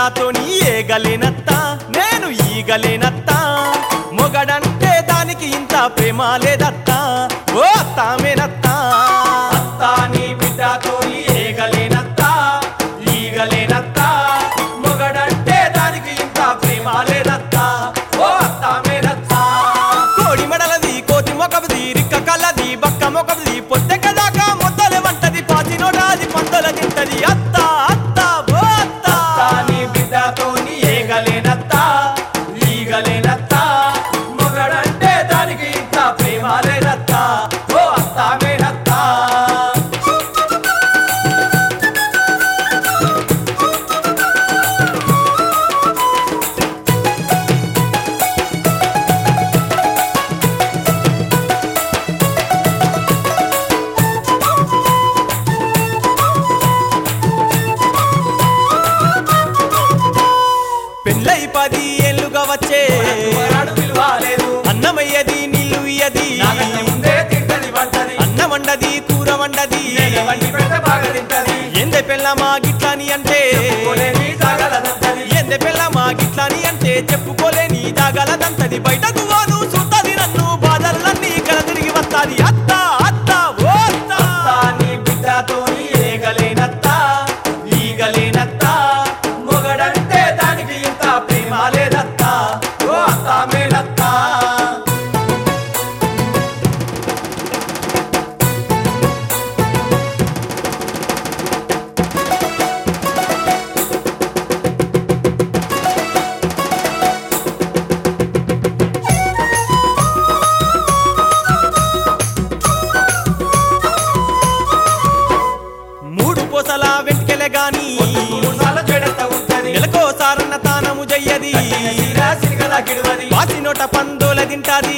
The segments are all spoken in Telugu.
బిడ్డతోని ఏగలేనత్త నేను ఈగలేనత్త మొగడంటే దానికి ఇంత ప్రేమ లేదత్త ఓ అత్తామేనత్త అత్త నీ బిడ్డతోని ఏగలేనత్త ఈగలేనత్త మొగడంటే దానికి ఇంత ప్రేమ లేదత్త ఓ అత్తామేనత్త కోడి మెడలది కోతి మొకబది రిక్క కల్లది బక్క మొకబది పొట్టె కదాకా మొద్దలు వంటది పాతి నోటాది పందల తింటది అత్త అత్త ఓ అత్త నీ బిడ్డతోని ఏగలేనత్త ఈగలేనత్త మొగడంటే దానికి ఇంత ప్రేమ లేదత్త ఓ అత్త మేనత్త పెళ్ళై పది ఏళ్ళుగా వచ్చే అన్నమయ్యది నీళ్ళు ఇయ్యది అన్న వండది కూర వండది ఎందే పెళ్ళమా గిట్లని అంటే ఎందే పెళ్ళమా గిట్లని అంటే చెప్పుకోలేని దాగలదంతది బయట దువాను చూస్తది నన్ను బాధలన్నీ కల తిరిగి వస్తాది అత్త అత్త ఓ అత్త నీ బిడ్డతోని ఏగలేనత్త ఈగలేనత్త మొగడంటే దానికి ఇంత ప్రేమ లేదత్త ఓ అత్త మేనత్త మూడు పూసల వెంట్కెలే గాని నెలకోసారన్న తానము జయ్యది వాసి నోట పందోల తింటాది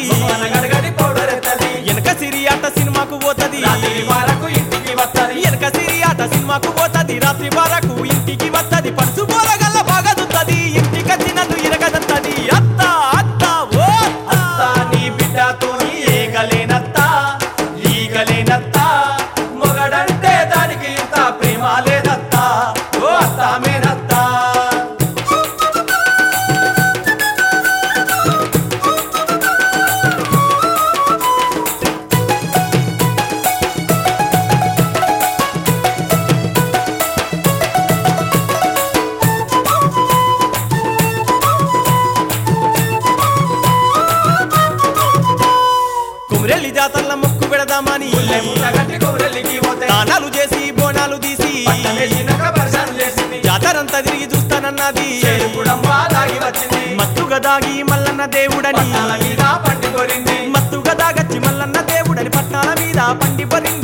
వెనక సిరి ఆట సినిమాకు పోతది వెనక సిరి ఆట సినిమాకు పోతది రాత్రి వరకు ఇంటికి వత్తది పడుసు పోరగల్ల బాగా దుత్తది ఇంటికి వచ్చి నన్ను ఇరగదత్తది అత్త అత్త ఓ అత్త నీ బిడ్డతోని ఏగలేనత్త ఈగలేనత్త మొగడంటే దానికి ఇంత ప్రేమ లేదత్త ఓ అత్త మేనత్త కుమ్రెల్లి జాతరల మొక్కు పెడదామని దానాలు చేసి బోనాలు తీసి జాతరంతా తిరిగి చూస్తానన్నది మత్తుగా దాగి మల్లన్న దేవుడని మత్తుగా దాగచ్చి మల్లన్న దేవుడని పట్టాల మీద పండి పొరింది